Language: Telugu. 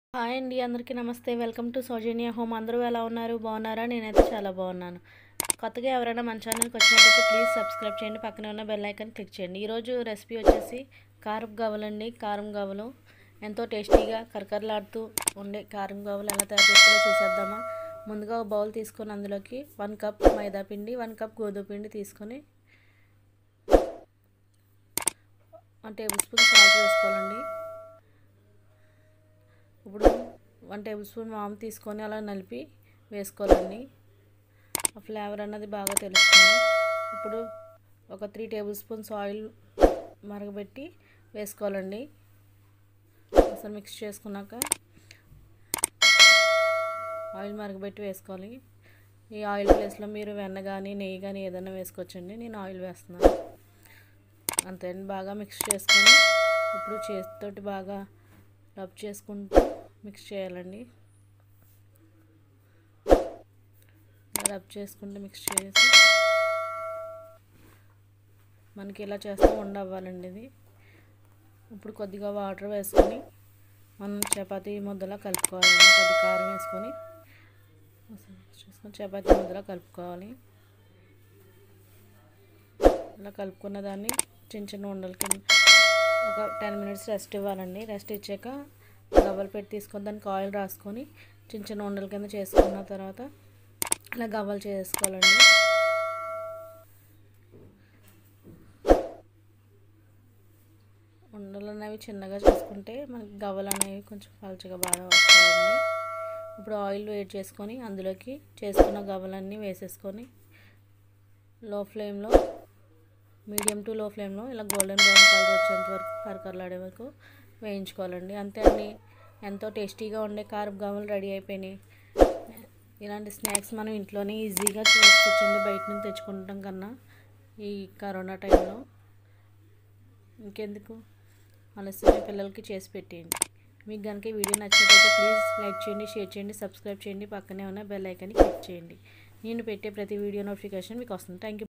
హాయ్ అండి అందరికీ నమస్తే వెల్కమ్ టు సౌజన్య హోమ్ అందరూ ఎలా ఉన్నారు బాగున్నారా నేనైతే చాలా బాగున్నాను కొత్తగా ఎవరైనా మన ఛానల్కి వచ్చినట్టయితే ప్లీజ్ సబ్స్క్రైబ్ చేయండి పక్కనే ఉన్న బెల్ ఐకాన్ క్లిక్ చేయండి ఈరోజు రెసిపీ వచ్చేసి కారం గవ్వలండి కారం గవ్వలు ఎంతో టేస్టీగా కరకరలాడుతూ ఉండే కారం గవ్వలు ఎలా తయారు చేసుకోవాలో చూసేద్దామా ముందుగా ఒక బౌల్ తీసుకొని అందులోకి వన్ కప్ మైదా పిండి వన్ కప్ గోధుమ పిండి తీసుకొని వన్ టేబుల్ స్పూన్ సాల్ట్ వేసుకోవాలండి ఇప్పుడు వన్ టేబుల్ స్పూన్ వాము తీసుకొని అలా నలిపి వేసుకోవాలండి ఆ ఫ్లేవర్ అన్నది బాగా తెలుస్తుంది ఇప్పుడు ఒక త్రీ టేబుల్ స్పూన్స్ ఆయిల్ మరగబెట్టి వేసుకోవాలండి అసలు మిక్స్ చేసుకున్నాక ఆయిల్ మరగబెట్టి వేసుకోవాలి ఈ ఆయిల్ ప్లేస్లో మీరు వెన్న కానీ నెయ్యి కానీ ఏదైనా వేసుకోవచ్చండి నేను ఆయిల్ వేస్తున్నాను అంతే బాగా మిక్స్ చేసుకొని ఇప్పుడు చేతితోటి బాగా రబ్ చేసుకుంటూ మిక్స్ చేయాలండి రబ్ చేసుకుంటూ మిక్స్ చేసి మనకి ఇలా చేస్తూ ఉండవ్వాలండి ఇది ఇప్పుడు కొద్దిగా వాటర్ వేసుకొని మనం చపాతీ ముద్దలా కలుపుకోవాలండి కొద్ది కారం వేసుకొని చేసుకొని చపాతీ ముద్దలా కలుపుకోవాలి ఇలా కలుపుకున్న దాన్ని చిన్న చిన్న ఉండల కింద ఒక టెన్ మినిట్స్ రెస్ట్ ఇవ్వాలండి రెస్ట్ ఇచ్చాక గవ్వలు పెట్టి తీసుకొని దానికి ఆయిల్ రాసుకొని చిన్న చిన్న ఉండల కింద చేసుకున్న తర్వాత ఇలా గవ్వలు చేసుకోవాలండి ఉండలు అనేవి చిన్నగా చేసుకుంటే మనకి గవ్వలు అనేవి కొంచెం పలుచగా బాగా వస్తాయండి ఇప్పుడు ఆయిల్ వేడి చేసుకొని అందులోకి చేసుకున్న గవ్వలన్నీ వేసేసుకొని లో ఫ్లేమ్లో మీడియం టు లో ఫ్లేమ్లో ఇలా గోల్డెన్ బ్రౌన్ కలర్ వచ్చేంత వరకు కరకరలాడే వరకు వేయించుకోవాలండి అంతే అండి ఎంతో టేస్టీగా ఉండే కారం గవ్వలు రెడీ అయిపోయినాయి ఇలాంటి స్నాక్స్ మనం ఇంట్లోనే ఈజీగా చేసుకోవచ్చండి బయట నుంచి తెచ్చుకుంటాం కన్నా ఈ కరోనా టైంలో ఇంకెందుకు ఆలస్యమే పిల్లలకి చేసి పెట్టేయండి మీకు కనుక ఈ వీడియో నచ్చినట్లయితే ప్లీజ్ లైక్ చేయండి షేర్ చేయండి సబ్స్క్రైబ్ చేయండి పక్కనే ఉన్న బెల్ ఐకాన్ని క్లిక్ చేయండి నేను పెట్టే ప్రతి వీడియో నోటిఫికేషన్ మీకు వస్తుంది థ్యాంక్ యూ